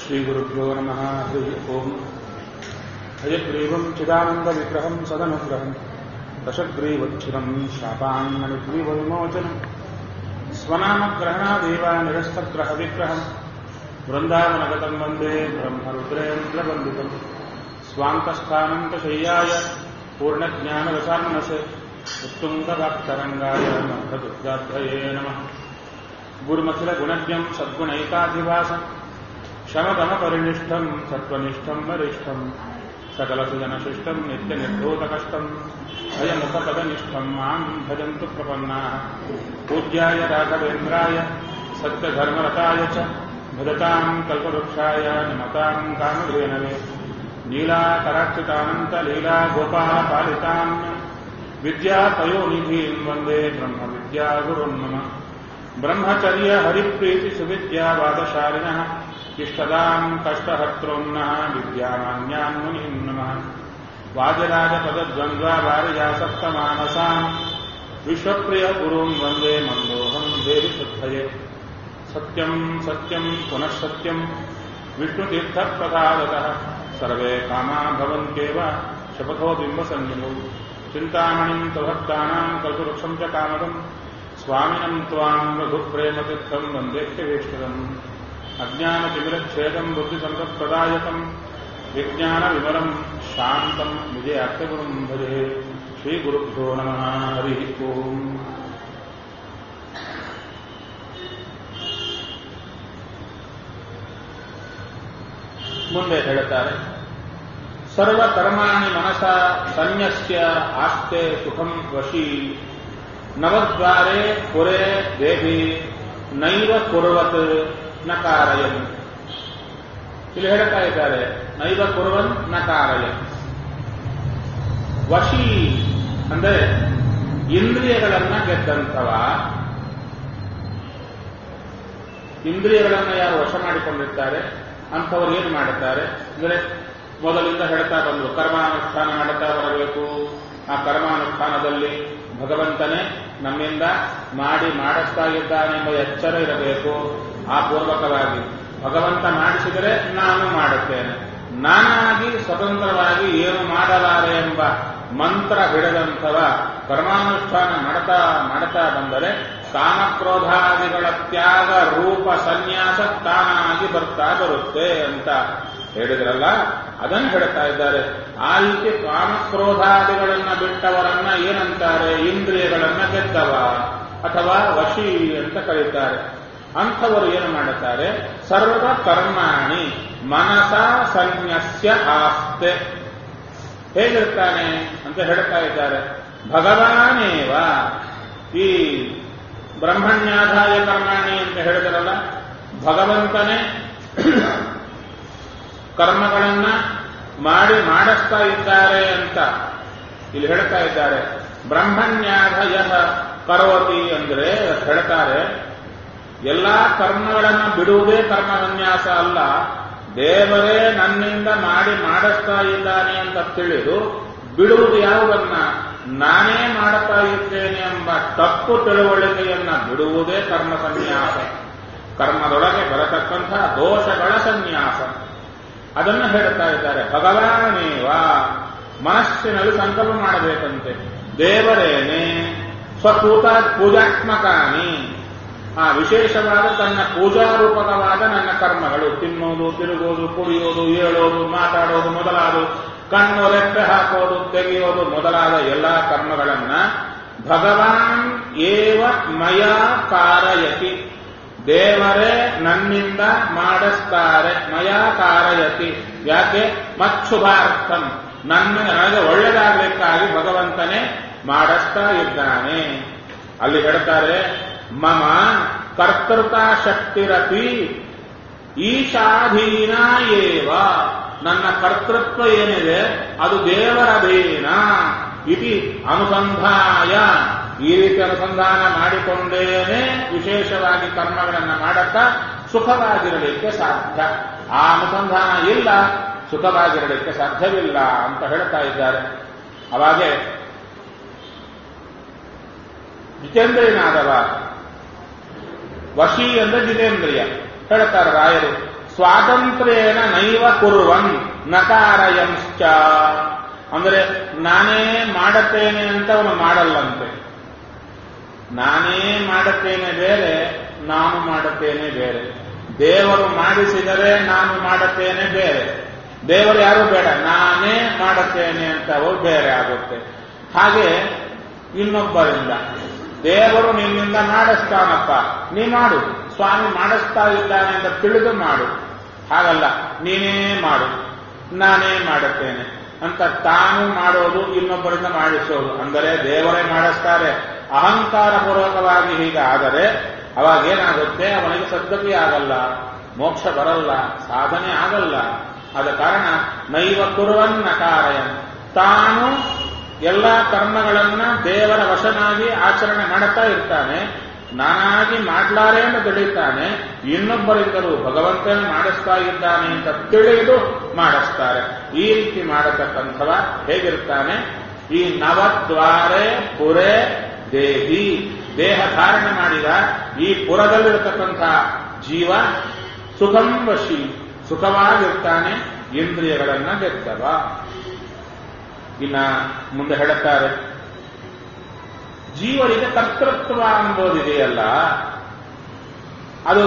श्रीगुरुभ्यो नमः हरिः ओम् हयग्रीवम् चिदानन्दविग्रहम् सदनुग्रहम् दशग्रीवच्छिरम् शापान्मणिग्रीवविमोचनम् स्वनामग्रहणादेव निरस्तग्रहविग्रहम् वृन्दावनगतम् वन्दे ब्रह्मरुद्रेन्द्रवन्दितम् स्वान्तस्थानन्तशय्याय पूर्णज्ञानरसान्नसे उत्तुङ्गभक्तरङ्गाय मध्वदुर्गाध्वये नमः गुरुमखिलगुणज्ञम् सद्गुणैकाधिवासम् शमदमपरिनिष्ठम् सत्त्वनिष्ठम् वरिष्ठम् सकलसुजनशिष्टम् नित्यनिर्धोतकष्टम् भयमुखपदनिष्ठम् माम् भजन्तु प्रपन्नाः पूज्याय राघवेन्द्राय सत्यधर्मरताय च भजताम् कल्पवृक्षाय निमताम् कामधेनवे नीलाकराक्षितानन्तलीला गोपापालिताम् विद्यापयोनिधीम् वन्दे ब्रह्मविद्यागुरुन् मम ब्रह्मचर्य हरिप्रीतिसुविद्यावादशालिनः इष्टदाम् कष्टहर्तॄन्नः विद्यामान्यान् मुनीन् नमः वाजराजपदद्वन्द्वावारिजासप्तमानसाम् विश्वप्रिय गुरून् वन्दे मन्दोऽहम् देवि शुद्धये सत्यम् सत्यम् पुनः सत्यम् विष्णुतीर्थप्रसादतः सर्वे कामा भवन्त्येव शपथो बिम्बसन्निधौ चिन्तामणिम् प्रभक्तानाम् कल्पवृक्षम् च कामदम् स्वामिनम् त्वाम् रघुप्रेमतीर्थम् वन्देत्यभीष्टदम् अज्ञानतिमिरच्छेदम् बुद्धिसम्पत्प्रदायकम् विज्ञानविमलम् शान्तम् विजयाख्यगुरुम् भजे श्रीगुरुभ्यो नमः हरिः ओम् ಮುಂದೆ ಹೇಳುತ್ತಾರೆ ಸರ್ವಕರ್ಮಾಣಿ ಮನಸ ಸನ್ಯಸ್ಯ ಆಸ್ತೆ ಸುಖಂ ವಶಿ ನವದ್ವಾರೆ ಪುರೆ ದೇಹಿ ನೈವ ಕುರ್ವತ್ ನಕಾರಯನ್ ಇಲ್ಲಿ ಹೇಳ್ತಾ ಇದ್ದಾರೆ ನೈವ ಕುರ್ವನ್ ನಕಾರಯನ್ ವಶಿ ಅಂದರೆ ಇಂದ್ರಿಯಗಳನ್ನ ಗೆದ್ದಂಥವ ಇಂದ್ರಿಯಗಳನ್ನ ಯಾರು ವಶ ಮಾಡಿಕೊಂಡಿರ್ತಾರೆ ಅಂಥವ್ರು ಏನು ಮಾಡುತ್ತಾರೆ ಅಂದರೆ ಮೊದಲಿಂದ ಹೇಳ್ತಾ ಬಂದರು ಕರ್ಮಾನುಷ್ಠಾನ ಮಾಡುತ್ತಾ ಬರಬೇಕು ಆ ಕರ್ಮಾನುಷ್ಠಾನದಲ್ಲಿ ಭಗವಂತನೇ ನಮ್ಮಿಂದ ಮಾಡಿ ಮಾಡಿಸ್ತಾ ಇದ್ದಾನೆಂಬ ಎಚ್ಚರ ಇರಬೇಕು ಆ ಪೂರ್ವಕವಾಗಿ ಭಗವಂತ ಮಾಡಿಸಿದರೆ ನಾನು ಮಾಡುತ್ತೇನೆ ನಾನಾಗಿ ಸ್ವತಂತ್ರವಾಗಿ ಏನು ಮಾಡಲಾರೆ ಎಂಬ ಮಂತ್ರ ಹಿಡಿದಂಥವ ಕರ್ಮಾನುಷ್ಠಾನ ಮಾಡ್ತಾ ಮಾಡ್ತಾ ಬಂದರೆ ಕಾಮಕ್ರೋಧಾದಿಗಳ ತ್ಯಾಗ ರೂಪ ಸನ್ಯಾಸ ತಾನಾಗಿ ಬರ್ತಾ ಬರುತ್ತೆ ಅಂತ ಹೇಳಿದ್ರಲ್ಲ ಅದನ್ನು ಹೇಳ್ತಾ ಇದ್ದಾರೆ ಆ ರೀತಿ ಕಾಮಕ್ರೋಧಾದಿಗಳನ್ನ ಬಿಟ್ಟವರನ್ನ ಏನಂತಾರೆ ಇಂದ್ರಿಯಗಳನ್ನ ಗೆದ್ದವ ಅಥವಾ ವಶಿ ಅಂತ ಕರೀತಾರೆ ಅಂಥವರು ಏನು ಮಾಡುತ್ತಾರೆ ಸರ್ವ ಕರ್ಮಾಣಿ ಮನಸ ಸನ್ಯಸ್ಯ ಆಸ್ತೆ ಹೇಗಿರ್ತಾನೆ ಅಂತ ಹೇಳ್ತಾ ಇದ್ದಾರೆ ಭಗವಾನೇವ ಈ ಬ್ರಹ್ಮಣ್ಯಾಧಾಯ ಕರ್ಮಾಣಿ ಅಂತ ಹೇಳಿದ್ರಲ್ಲ ಭಗವಂತನೇ ಕರ್ಮಗಳನ್ನ ಮಾಡಿ ಮಾಡಿಸ್ತಾ ಇದ್ದಾರೆ ಅಂತ ಇಲ್ಲಿ ಹೇಳ್ತಾ ಇದ್ದಾರೆ ಬ್ರಹ್ಮಣ್ಯಾಧಯ ಕರೋತಿ ಅಂದ್ರೆ ಹೇಳ್ತಾರೆ ಎಲ್ಲಾ ಕರ್ಮಗಳನ್ನು ಬಿಡುವುದೇ ಕರ್ಮ ಸನ್ಯಾಸ ಅಲ್ಲ ದೇವರೇ ನನ್ನಿಂದ ಮಾಡಿ ಮಾಡಿಸ್ತಾ ಇದ್ದಾನೆ ಅಂತ ತಿಳಿದು ಬಿಡುವುದು ಯಾವುದನ್ನ ನಾನೇ ಮಾಡುತ್ತಾ ಇದ್ದೇನೆ ಎಂಬ ತಪ್ಪು ತಿಳುವಳಿಕೆಯನ್ನ ಬಿಡುವುದೇ ಕರ್ಮ ಸನ್ಯಾಸ ಕರ್ಮದೊಳಗೆ ಬರತಕ್ಕಂಥ ದೋಷಗಳ ಸನ್ಯಾಸ ಅದನ್ನು ಹೇಳ್ತಾ ಇದ್ದಾರೆ ಭಗವಾನೇವ ಮನಸ್ಸಿನಲ್ಲಿ ಸಂಕಲ್ಪ ಮಾಡಬೇಕಂತೆ ದೇವರೇನೆ ಸ್ವಕೂತ ಪೂಜಾತ್ಮಕಾನಿ ಆ ವಿಶೇಷವಾದ ತನ್ನ ಪೂಜಾರೂಪಕವಾದ ನನ್ನ ಕರ್ಮಗಳು ತಿನ್ನೋದು ತಿರುಗೋದು ಕುಡಿಯೋದು ಏಳೋದು ಮಾತಾಡೋದು ಮೊದಲಾದ ಕಣ್ಣು ರೆಪ್ಪೆ ಹಾಕೋದು ತೆಗೆಯೋದು ಮೊದಲಾದ ಎಲ್ಲಾ ಕರ್ಮಗಳನ್ನ ಭಗವಾನ್ ಏವ ಮಯ ಕಾರಯತಿ ದೇವರೇ ನನ್ನಿಂದ ಮಾಡಿಸ್ತಾರೆ ಮಯ ಕಾರಯತಿ ಯಾಕೆ ಮತ್ಸುಭಾರ್ಥಂ ನನ್ನ ನನಗೆ ಒಳ್ಳೆದಾಗಲಿಕ್ಕಾಗಿ ಭಗವಂತನೇ ಮಾಡಿಸ್ತಾ ಇದ್ದಾನೆ ಅಲ್ಲಿ ಹೇಳ್ತಾರೆ ಮಮ ಕರ್ತೃತಾ ಶಕ್ತಿರಪಿ ಈಶಾಧೀನ ಏವ ನನ್ನ ಕರ್ತೃತ್ವ ಏನಿದೆ ಅದು ದೇವರಧೀನ ಇತಿ ಅನುಸಂಧಾಯ ಈ ರೀತಿ ಅನುಸಂಧಾನ ಮಾಡಿಕೊಂಡೇನೆ ವಿಶೇಷವಾಗಿ ಕರ್ಮಗಳನ್ನು ಮಾಡತ್ತ ಸುಖವಾಗಿರಲಿಕ್ಕೆ ಸಾಧ್ಯ ಆ ಅನುಸಂಧಾನ ಇಲ್ಲ ಸುಖವಾಗಿರಲಿಕ್ಕೆ ಸಾಧ್ಯವಿಲ್ಲ ಅಂತ ಹೇಳ್ತಾ ಇದ್ದಾರೆ ಅವಾಗೆ ಜಿತೇಂದ್ರಿಯನಾದವ ವಶಿ ಅಂದ್ರೆ ಜಿತೇಂದ್ರಿಯ ಹೇಳ್ತಾರೆ ರಾಯರು ಸ್ವಾತಂತ್ರ್ಯೇನ ನೈವ ಕುರುವನ್ ನಕಾರಯಂಶ್ಚ ಅಂದರೆ ನಾನೇ ಮಾಡುತ್ತೇನೆ ಅಂತ ಅವನು ಮಾಡಲ್ಲಂತೆ ನಾನೇ ಮಾಡುತ್ತೇನೆ ಬೇರೆ ನಾನು ಮಾಡುತ್ತೇನೆ ಬೇರೆ ದೇವರು ಮಾಡಿಸಿದರೆ ನಾನು ಮಾಡುತ್ತೇನೆ ಬೇರೆ ದೇವರು ಯಾರು ಬೇಡ ನಾನೇ ಮಾಡುತ್ತೇನೆ ಅಂತ ಅವರು ಬೇರೆ ಆಗುತ್ತೆ ಹಾಗೆ ಇನ್ನೊಬ್ಬರಿಂದ ದೇವರು ನಿನ್ನಿಂದ ಮಾಡಿಸ್ತಾನಪ್ಪ ನೀ ಮಾಡು ಸ್ವಾಮಿ ಮಾಡಿಸ್ತಾ ಇದ್ದಾನೆ ಅಂತ ತಿಳಿದು ಮಾಡು ಹಾಗಲ್ಲ ನೀನೇ ಮಾಡು ನಾನೇ ಮಾಡುತ್ತೇನೆ ಅಂತ ತಾನು ಮಾಡೋದು ಇನ್ನೊಬ್ಬರಿಂದ ಮಾಡಿಸೋದು ಅಂದರೆ ದೇವರೇ ಮಾಡಿಸ್ತಾರೆ ಅಹಂಕಾರ ಪೂರ್ವಕವಾಗಿ ಹೀಗೆ ಆದರೆ ಅವಾಗ ಏನಾಗುತ್ತೆ ಅವನಿಗೆ ಸದ್ಗತಿ ಆಗಲ್ಲ ಮೋಕ್ಷ ಬರಲ್ಲ ಸಾಧನೆ ಆಗಲ್ಲ ಆದ ಕಾರಣ ನೈವ ಕುರುವನ್ನ ಕಾರಯ ತಾನು ಎಲ್ಲ ಕರ್ಮಗಳನ್ನ ದೇವರ ವಶನಾಗಿ ಆಚರಣೆ ಮಾಡುತ್ತಾ ಇರ್ತಾನೆ ನಾನಾಗಿ ಮಾಡ್ಲಾರೆ ಅಂತ ತಿಳಿತಾನೆ ಇನ್ನೊಬ್ಬರಿಂದಲೂ ಭಗವಂತನೇ ಮಾಡಿಸ್ತಾ ಇದ್ದಾನೆ ಅಂತ ತಿಳಿದು ಮಾಡಿಸ್ತಾರೆ ಈ ರೀತಿ ಮಾಡತಕ್ಕಂಥವ ಹೇಗಿರ್ತಾನೆ ಈ ನವದ್ವಾರೆ ಪುರೆ ದೇಹಿ ದೇಹ ಧಾರಣೆ ಮಾಡಿದ ಈ ಪುರದಲ್ಲಿರತಕ್ಕಂಥ ಜೀವ ಸುಖಂ ವಶಿ ಸುಖವಾಗಿರ್ತಾನೆ ಇಂದ್ರಿಯಗಳನ್ನ ಗೆದ್ದವ ಇನ್ನ ಮುಂದೆ ಹೇಳುತ್ತಾರೆ ಜೀವನಿಗೆ ಕರ್ತೃತ್ವ ಅಂಬೋದಿದೆಯಲ್ಲ ಅದು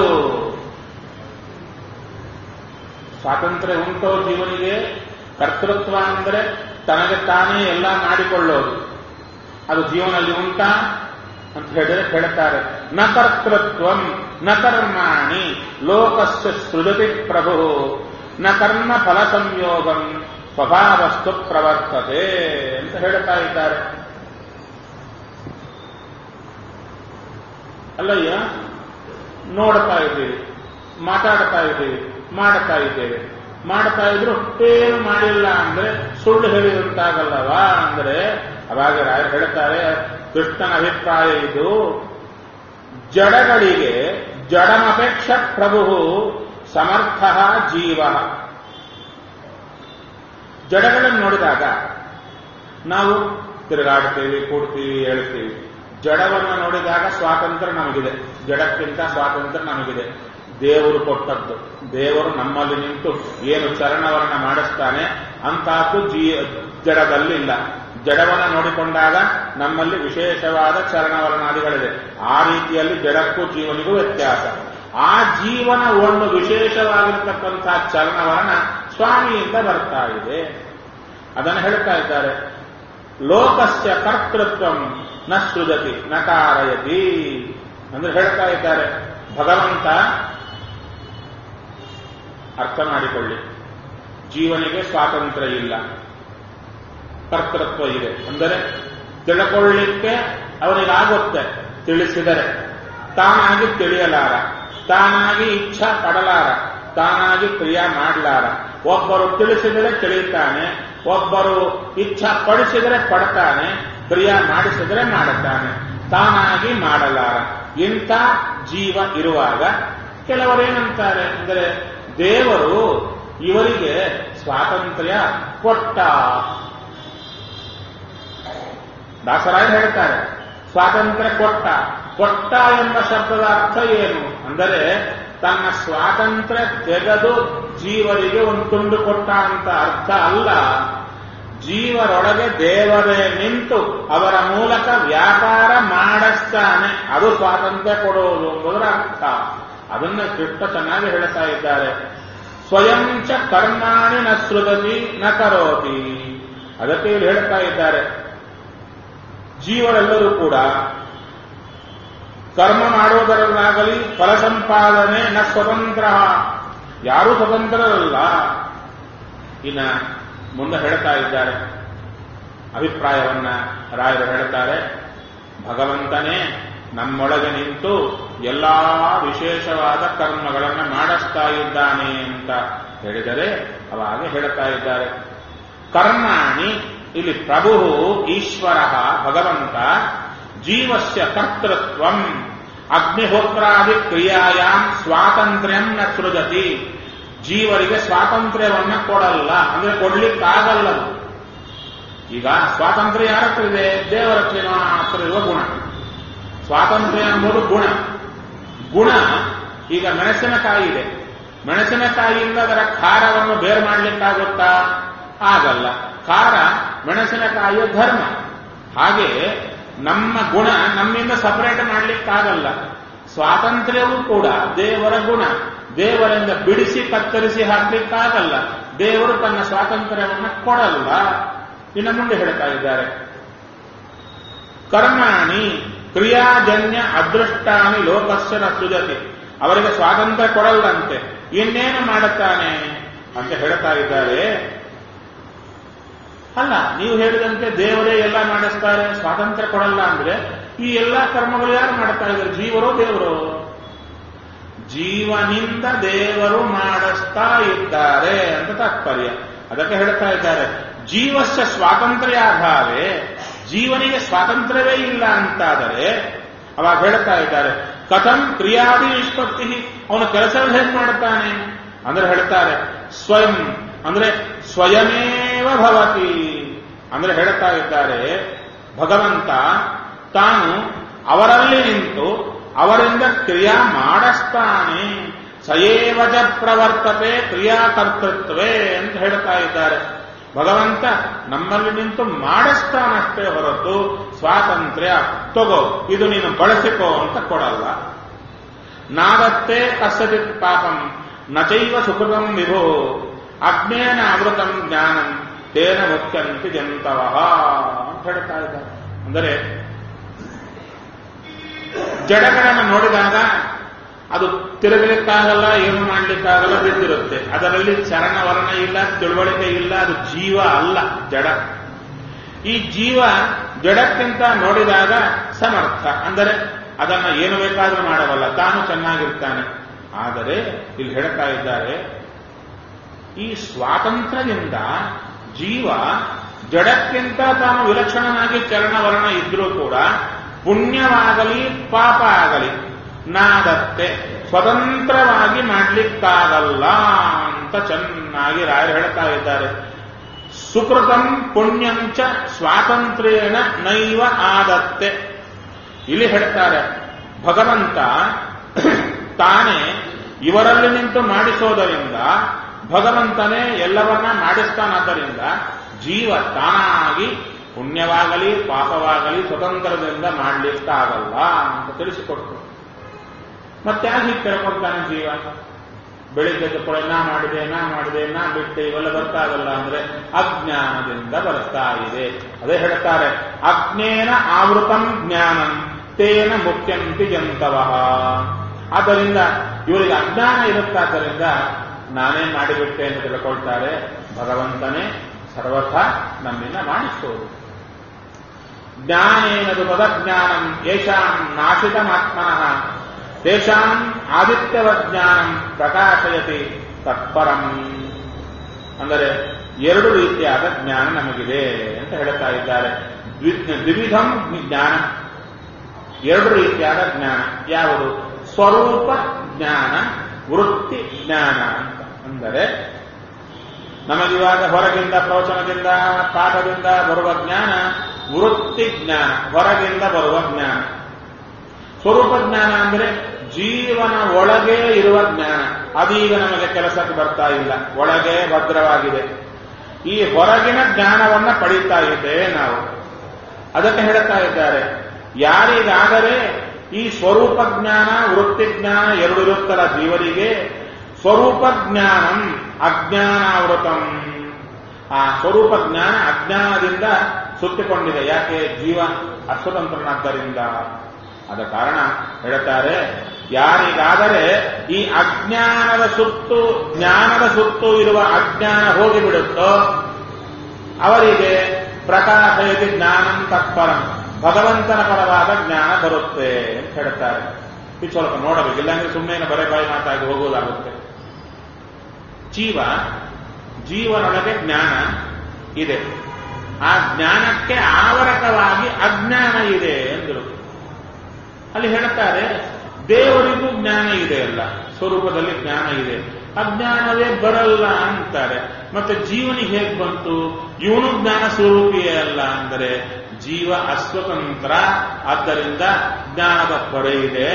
ಸ್ವಾತಂತ್ರ್ಯ ಉಂಟೋ ಜೀವನಿಗೆ ಕರ್ತೃತ್ವ ಅಂದರೆ ತನಗೆ ತಾನೇ ಎಲ್ಲ ಮಾಡಿಕೊಳ್ಳೋದು ಅದು ಜೀವನದಲ್ಲಿ ಉಂಟಾ ಅಂತ ಹೇಳಿದ್ರೆ ಹೇಳ್ತಾರೆ ನ ಕರ್ತೃತ್ವಂ ನ ಕರ್ಮಾಣಿ ಲೋಕಸ್ಯ ಸೃಜತಿ ಪ್ರಭು ನ ಕರ್ಮ ಫಲ ಸಂಯೋಗಂ ಸ್ವಭಾವಸ್ತು ಪ್ರವರ್ತತೆ ಅಂತ ಹೇಳ್ತಾ ಇದ್ದಾರೆ ಅಲ್ಲಯ್ಯ ನೋಡ್ತಾ ಇದ್ದೀವಿ ಮಾತಾಡ್ತಾ ಇದ್ದೀವಿ ಮಾಡ್ತಾ ಇದ್ದೇವೆ ಮಾಡ್ತಾ ಇದ್ರು ಏನು ಮಾಡಿಲ್ಲ ಅಂದ್ರೆ ಸುಳ್ಳು ಹೇಳಿದಂತಾಗಲ್ಲವಾ ಅಂದ್ರೆ ಅವಾಗ ರಾಯರು ಹೇಳ್ತಾರೆ ಕೃಷ್ಣನ ಅಭಿಪ್ರಾಯ ಇದು ಜಡಗಳಿಗೆ ಜಡಮಪೇಕ್ಷ ಪ್ರಭು ಸಮರ್ಥ ಜೀವ ಜಡಗಳನ್ನು ನೋಡಿದಾಗ ನಾವು ತಿರುಗಾಡ್ತೀವಿ ಕೂಡ್ತೀವಿ ಹೇಳ್ತೀವಿ ಜಡವನ್ನು ನೋಡಿದಾಗ ಸ್ವಾತಂತ್ರ್ಯ ನಮಗಿದೆ ಜಡಕ್ಕಿಂತ ಸ್ವಾತಂತ್ರ್ಯ ನಮಗಿದೆ ದೇವರು ಕೊಟ್ಟದ್ದು ದೇವರು ನಮ್ಮಲ್ಲಿ ನಿಂತು ಏನು ಚರಣವರ್ಣ ಮಾಡಿಸ್ತಾನೆ ಅಂತಹದ್ದು ಜೀ ಜಡದಲ್ಲಿಲ್ಲ ಜಡವನ್ನು ನೋಡಿಕೊಂಡಾಗ ನಮ್ಮಲ್ಲಿ ವಿಶೇಷವಾದ ಚರಣವರ್ಣಾದಿಗಳಿದೆ ಆ ರೀತಿಯಲ್ಲಿ ಜಡಕ್ಕೂ ಜೀವನಿಗೂ ವ್ಯತ್ಯಾಸ ಆ ಜೀವನ ಒಂದು ವಿಶೇಷವಾಗಿರ್ತಕ್ಕಂತಹ ಚಲನವರ್ಣ ಸ್ವಾಮಿಯಿಂದ ಬರ್ತಾ ಇದೆ ಅದನ್ನು ಹೇಳ್ತಾ ಇದ್ದಾರೆ ಲೋಕಸ್ಯ ಕರ್ತೃತ್ವ ನ ಸೃಜತಿ ನ ಕಾರಯತಿ ಅಂದ್ರೆ ಹೇಳ್ತಾ ಇದ್ದಾರೆ ಭಗವಂತ ಅರ್ಥ ಮಾಡಿಕೊಳ್ಳಿ ಜೀವನಿಗೆ ಸ್ವಾತಂತ್ರ್ಯ ಇಲ್ಲ ಕರ್ತೃತ್ವ ಇದೆ ಅಂದರೆ ತಿಳ್ಕೊಳ್ಳಿಕ್ಕೆ ಅವನಿಗಾಗುತ್ತೆ ತಿಳಿಸಿದರೆ ತಾನಾಗಿ ತಿಳಿಯಲಾರ ತಾನಾಗಿ ಇಚ್ಛಾ ಪಡಲಾರ ತಾನಾಗಿ ಕ್ರಿಯಾ ಮಾಡಲಾರ ಒಬ್ಬರು ತಿಳಿಸಿದರೆ ತಿಳಿತಾನೆ ಒಬ್ಬರು ಇಚ್ಛಾ ಪಡಿಸಿದರೆ ಪಡ್ತಾನೆ ಕ್ರಿಯಾ ಮಾಡಿಸಿದರೆ ಮಾಡುತ್ತಾನೆ ತಾನಾಗಿ ಮಾಡಲಾರ ಇಂಥ ಜೀವ ಇರುವಾಗ ಕೆಲವರೇನಂತಾರೆ ಅಂದರೆ ದೇವರು ಇವರಿಗೆ ಸ್ವಾತಂತ್ರ್ಯ ಕೊಟ್ಟ ದಾಸರಾಯ ಹೇಳ್ತಾರೆ ಸ್ವಾತಂತ್ರ್ಯ ಕೊಟ್ಟ ಕೊಟ್ಟ ಎಂಬ ಶಬ್ದದ ಅರ್ಥ ಏನು ಅಂದರೆ ತನ್ನ ಸ್ವಾತಂತ್ರ್ಯ ತೆಗೆದು ಜೀವರಿಗೆ ಒಂದು ತುಂಡು ಕೊಟ್ಟ ಅಂತ ಅರ್ಥ ಅಲ್ಲ ಜೀವರೊಳಗೆ ದೇವರೇ ನಿಂತು ಅವರ ಮೂಲಕ ವ್ಯಾಪಾರ ಮಾಡಿಸ್ತಾನೆ ಅದು ಸ್ವಾತಂತ್ರ್ಯ ಕೊಡುವುದು ಎಂಬುದರ ಅರ್ಥ ಅದನ್ನ ಕೃಷ್ಣ ಚೆನ್ನಾಗಿ ಹೇಳ್ತಾ ಇದ್ದಾರೆ ಸ್ವಯಂ ಚ ಕರ್ಮಾಣಿ ನ ಸೃಗತಿ ನ ಕರೋತಿ ಅದಕ್ಕೆ ಇಲ್ಲಿ ಹೇಳ್ತಾ ಇದ್ದಾರೆ ಜೀವರೆಲ್ಲರೂ ಕೂಡ ಕರ್ಮ ಮಾಡುವುದರಲ್ಲಾಗಲಿ ಫಲ ಸಂಪಾದನೆ ನ ಸ್ವತಂತ್ರ ಯಾರೂ ಸ್ವತಂತ್ರರಲ್ಲ ಇನ್ನ ಮುಂದೆ ಹೇಳ್ತಾ ಇದ್ದಾರೆ ಅಭಿಪ್ರಾಯವನ್ನ ರಾಯರು ಹೇಳ್ತಾರೆ ಭಗವಂತನೇ ನಮ್ಮೊಳಗೆ ನಿಂತು ಎಲ್ಲಾ ವಿಶೇಷವಾದ ಕರ್ಮಗಳನ್ನು ಮಾಡಿಸ್ತಾ ಇದ್ದಾನೆ ಅಂತ ಹೇಳಿದರೆ ಅವಾಗ ಹೇಳ್ತಾ ಇದ್ದಾರೆ ಕರ್ಮಾಣಿ ಇಲ್ಲಿ ಪ್ರಭು ಈಶ್ವರ ಭಗವಂತ ಜೀವಸ್ಯ ಕರ್ತೃತ್ವಂ ಅಗ್ನಿಹೋತ್ರಾದಿ ಕ್ರಿಯಾಯಾಮ್ ಸ್ವಾತಂತ್ರ್ಯಂ ನ ಸೃಜತಿ ಜೀವರಿಗೆ ಸ್ವಾತಂತ್ರ್ಯವನ್ನ ಕೊಡಲ್ಲ ಅಂದ್ರೆ ಕೊಡ್ಲಿಕ್ಕಾಗಲ್ಲ ಅದು. ಈಗ ಸ್ವಾತಂತ್ರ್ಯ ಯಾರ ಹತ್ರ ಇದೆ ದೇವರ ಹತ್ರನೋ ಹತ್ರ ಇರುವ ಗುಣ ಸ್ವಾತಂತ್ರ್ಯ ಎಂಬುದು ಗುಣ ಗುಣ ಈಗ ಮೆಣಸಿನಕಾಯಿ ಇದೆ ಮೆಣಸಿನಕಾಯಿಯಿಂದ ಅದರ ಖಾರವನ್ನು ಬೇರೆ ಮಾಡ್ಲಿಕ್ಕಾಗುತ್ತಾ ಆಗಲ್ಲ ಖಾರ ಮೆಣಸಿನಕಾಯಿಯ ಧರ್ಮ ಹಾಗೆ ನಮ್ಮ ಗುಣ ನಮ್ಮಿಂದ ಸಪರೇಟ್ ಮಾಡ್ಲಿಕ್ಕಾಗಲ್ಲ ಸ್ವಾತಂತ್ರ್ಯವೂ ಕೂಡ ದೇವರ ಗುಣ ದೇವರಿಂದ ಬಿಡಿಸಿ ಕತ್ತರಿಸಿ ಹಾಕ್ಲಿಕ್ಕಾಗಲ್ಲ ದೇವರು ತನ್ನ ಸ್ವಾತಂತ್ರ್ಯವನ್ನು ಕೊಡಲ್ಲ ಇನ್ನು ಮುಂದೆ ಹೇಳ್ತಾ ಇದ್ದಾರೆ ಕರ್ಮಾಣಿ ಕ್ರಿಯಾಜನ್ಯ ಅದೃಷ್ಟಾನಿ ಲೋಕಸ್ಯನ ಸೃಜತಿ ಅವರಿಗೆ ಸ್ವಾತಂತ್ರ್ಯ ಕೊಡಲ್ಲಂತೆ ಇನ್ನೇನು ಮಾಡುತ್ತಾನೆ ಅಂತ ಹೇಳ್ತಾ ಇದ್ದಾರೆ ಅಲ್ಲ ನೀವು ಹೇಳಿದಂತೆ ದೇವರೇ ಎಲ್ಲ ಮಾಡಿಸ್ತಾರೆ ಸ್ವಾತಂತ್ರ್ಯ ಕೊಡಲ್ಲ ಅಂದ್ರೆ ಈ ಎಲ್ಲಾ ಕರ್ಮಗಳು ಯಾರು ಮಾಡ್ತಾ ಇದ್ದಾರೆ ಜೀವರೋ ದೇವರು ಜೀವನಿಂದ ದೇವರು ಮಾಡಿಸ್ತಾ ಇದ್ದಾರೆ ಅಂತ ತಾತ್ಪರ್ಯ ಅದಕ್ಕೆ ಹೇಳ್ತಾ ಇದ್ದಾರೆ ಜೀವಸ್ಯ ಸ್ವಾತಂತ್ರ್ಯ ಅಭಾವೇ ಜೀವನಿಗೆ ಸ್ವಾತಂತ್ರ್ಯವೇ ಇಲ್ಲ ಅಂತಾದರೆ ಅವಾಗ ಹೇಳ್ತಾ ಇದ್ದಾರೆ ಕಥಂ ಕ್ರಿಯಾದಿ ನಿಷ್ಪತ್ತಿ ಅವನ ಕೆಲಸವನ್ನು ಹೇಗೆ ಮಾಡುತ್ತಾನೆ ಅಂದ್ರೆ ಹೇಳ್ತಾರೆ ಸ್ವಯಂ ಅಂದ್ರೆ ಸ್ವಯಮೇವ ಭವತಿ ಅಂದ್ರೆ ಹೇಳ್ತಾ ಇದ್ದಾರೆ ಭಗವಂತ ತಾನು ಅವರಲ್ಲಿ ನಿಂತು ಅವರಿಂದ ಕ್ರಿಯಾ ಮಾಡಿಸ್ತಾನೆ ಸಯೇವಜ ಪ್ರವರ್ತತೆ ಕ್ರಿಯಾಕರ್ತೃತ್ವೇ ಅಂತ ಹೇಳ್ತಾ ಇದ್ದಾರೆ ಭಗವಂತ ನಮ್ಮಲ್ಲಿ ನಿಂತು ಮಾಡಿಸ್ತಾನಷ್ಟೇ ಹೊರತು ಸ್ವಾತಂತ್ರ್ಯ ತಗೋ ಇದು ನೀನು ಬಳಸಿಕೋ ಅಂತ ಕೊಡಲ್ಲ ನಾದತ್ತೆ ಕಸಚಿತ್ ಪಾಪಂ ನಚೈವ ಸುಕೃತಂ ವಿಭೋ ಅಜ್ಞೇನ ಆವೃತಂ ಜ್ಞಾನಂ ತೇನ ಮುಖ್ಯಂತಿ ಜಂತವ ಅಂತ ಹೇಳ್ತಾ ಇದ್ದಾರೆ ಅಂದರೆ ಜಡಗಳನ್ನು ನೋಡಿದಾಗ ಅದು ತಿರುಗಲಿಕ್ಕಾಗಲ್ಲ ಏನು ಮಾಡ್ಲಿಕ್ಕಾಗಲ್ಲ ಬಿದ್ದಿರುತ್ತೆ ಅದರಲ್ಲಿ ಚರಣ ವರ್ಣ ಇಲ್ಲ ತಿಳುವಳಿಕೆ ಇಲ್ಲ ಅದು ಜೀವ ಅಲ್ಲ ಜಡ ಈ ಜೀವ ಜಡಕ್ಕಿಂತ ನೋಡಿದಾಗ ಸಮರ್ಥ ಅಂದರೆ ಅದನ್ನ ಏನು ಬೇಕಾದ್ರೂ ಮಾಡಬಲ್ಲ ತಾನು ಚೆನ್ನಾಗಿರ್ತಾನೆ ಆದರೆ ಇಲ್ಲಿ ಹೇಳ್ತಾ ಇದ್ದಾರೆ ಈ ಸ್ವಾತಂತ್ರ್ಯದಿಂದ ಜೀವ ಜಡಕ್ಕಿಂತ ತಾನು ವಿಲಕ್ಷಣನಾಗಿ ಚರಣವರ್ಣ ಇದ್ರೂ ಕೂಡ ಪುಣ್ಯವಾಗಲಿ ಪಾಪ ಆಗಲಿ ನಾದತ್ತೆ ಸ್ವತಂತ್ರವಾಗಿ ಮಾಡ್ಲಿಕ್ಕಾಗಲ್ಲ ಅಂತ ಚೆನ್ನಾಗಿ ರಾಯರು ಹೇಳ್ತಾ ಇದ್ದಾರೆ ಸುಕೃತಂ ಪುಣ್ಯಂಚ ಸ್ವಾತಂತ್ರ್ಯೇಣ ನೈವ ಆದತ್ತೆ ಇಲ್ಲಿ ಹೇಳ್ತಾರೆ ಭಗವಂತ ತಾನೇ ಇವರಲ್ಲಿ ನಿಂತು ಮಾಡಿಸೋದರಿಂದ ಭಗವಂತನೇ ಎಲ್ಲವನ್ನ ಮಾಡಿಸ್ತಾನಾದ್ದರಿಂದ ಜೀವ ತಾನಾಗಿ ಪುಣ್ಯವಾಗಲಿ ಪಾಪವಾಗಲಿ ಸ್ವತಂತ್ರದಿಂದ ಮಾಡ್ಲಿಕ್ಕಾಗಲ್ಲ ಅಂತ ತಿಳಿಸಿಕೊಟ್ರು ಮತ್ತೆ ಯಾಕೆ ಹೀಗೆ ಕೇಳ್ಕೊಳ್ತಾನೆ ಜೀವ ಬೆಳಿಗ್ಗೆ ಕೂಡ ನಾ ಮಾಡಿದೆ ನಾ ಮಾಡಿದೆ ನಾ ಬಿಟ್ಟೆ ಇವೆಲ್ಲ ಬರ್ತಾ ಆಗಲ್ಲ ಅಂದ್ರೆ ಅಜ್ಞಾನದಿಂದ ಬರ್ತಾ ಇದೆ ಅದೇ ಹೇಳ್ತಾರೆ ಅಜ್ಞೇನ ಆವೃತಂ ಜ್ಞಾನಂ ತೇನ ಮುಖ್ಯಂತಿ ಜಂತವ ಆದ್ದರಿಂದ ಇವರಿಗೆ ಅಜ್ಞಾನ ಇರುತ್ತಾದ್ದರಿಂದ ನಾನೇ ಮಾಡಿಬಿಟ್ಟೆ ಅಂತ ತಿಳ್ಕೊಳ್ತಾರೆ ಭಗವಂತನೇ ಸರ್ವಥಾ ನಮ್ಮಿಂದ ಮಾಡಿಸೋದು ಜ್ಞಾನೇನದು ಪದಜ್ಞಾನಂ ಯಶಾಂ ನಾಶಿತಮಾತ್ಮನಃ ತೇಷಾಂ ಆದಿತ್ಯವಜ್ಞಾನಂ ಪ್ರಕಾಶಯತಿ ತತ್ಪರಂ ಅಂದರೆ ಎರಡು ರೀತಿಯಾದ ಜ್ಞಾನ ನಮಗಿದೆ ಅಂತ ಹೇಳ್ತಾ ಇದ್ದಾರೆ ದ್ವಿವಿಧಂ ಜ್ಞಾನ ಎರಡು ರೀತಿಯಾದ ಜ್ಞಾನ ಯಾವುದು ಸ್ವರೂಪ ಜ್ಞಾನ ವೃತ್ತಿ ಜ್ಞಾನ ಅಂತ ಅಂದರೆ ನಮಗಿವಾಗ ಹೊರಗಿಂದ ಪ್ರವಚನದಿಂದ ಪಾಠದಿಂದ ಬರುವ ಜ್ಞಾನ ವೃತ್ತಿ ಜ್ಞಾನ ಹೊರಗಿಂದ ಬರುವ ಜ್ಞಾನ ಸ್ವರೂಪ ಜ್ಞಾನ ಅಂದರೆ ಜೀವನ ಒಳಗೆ ಇರುವ ಜ್ಞಾನ ಅದೀಗ ನಮಗೆ ಕೆಲಸಕ್ಕೆ ಬರ್ತಾ ಇಲ್ಲ ಒಳಗೆ ಭದ್ರವಾಗಿದೆ ಈ ಹೊರಗಿನ ಜ್ಞಾನವನ್ನ ಪಡೀತಾ ಇದ್ದೇವೆ ನಾವು ಅದಕ್ಕೆ ಹೇಳ್ತಾ ಇದ್ದಾರೆ ಯಾರಿಗಾದರೆ ಈ ಸ್ವರೂಪ ಜ್ಞಾನ ವೃತ್ತಿ ಜ್ಞಾನ ಎರಡು ಇರುತ್ತಲ್ಲ ಜೀವರಿಗೆ ಸ್ವರೂಪ ಜ್ಞಾನಂ ಅಜ್ಞಾನಾವೃತಂ ಆ ಸ್ವರೂಪ ಜ್ಞಾನ ಅಜ್ಞಾನದಿಂದ ಸುತ್ತಿಕೊಂಡಿದೆ ಯಾಕೆ ಜೀವ ಅಸ್ವತಂತ್ರನಾದ್ದರಿಂದ ಆದ ಕಾರಣ ಹೇಳ್ತಾರೆ ಯಾರಿಗಾದರೆ ಈ ಅಜ್ಞಾನದ ಸುತ್ತು ಜ್ಞಾನದ ಸುತ್ತು ಇರುವ ಅಜ್ಞಾನ ಹೋಗಿಬಿಡುತ್ತೋ ಅವರಿಗೆ ಪ್ರಕಾಶಯತಿ ಜ್ಞಾನಂ ತತ್ಪರಂ ಭಗವಂತನ ಪರವಾದ ಜ್ಞಾನ ಬರುತ್ತೆ ಅಂತ ಹೇಳ್ತಾರೆ ಇದು ಸ್ವಲ್ಪ ನೋಡಬೇಕು ಇಲ್ಲಾಂದ್ರೆ ಸುಮ್ಮನೆ ಬರೆ ಬಾಯಿ ಮಾತಾಗಿ ಹೋಗುವುದಾಗುತ್ತೆ ಜೀವ ಜೀವನೊಳಗೆ ಜ್ಞಾನ ಇದೆ ಆ ಜ್ಞಾನಕ್ಕೆ ಆವರಕವಾಗಿ ಅಜ್ಞಾನ ಇದೆ ಎಂದರು ಅಲ್ಲಿ ಹೇಳ್ತಾರೆ ದೇವರಿಗೂ ಜ್ಞಾನ ಇದೆ ಅಲ್ಲ ಸ್ವರೂಪದಲ್ಲಿ ಜ್ಞಾನ ಇದೆ ಅಜ್ಞಾನವೇ ಬರಲ್ಲ ಅಂತಾರೆ ಮತ್ತೆ ಜೀವನಿಗೆ ಹೇಗೆ ಬಂತು ಇವನು ಜ್ಞಾನ ಸ್ವರೂಪಿಯೇ ಅಲ್ಲ ಅಂದರೆ ಜೀವ ಅಸ್ವತಂತ್ರ ಆದ್ದರಿಂದ ಜ್ಞಾನದ ಹೊರೆ ಇದೆ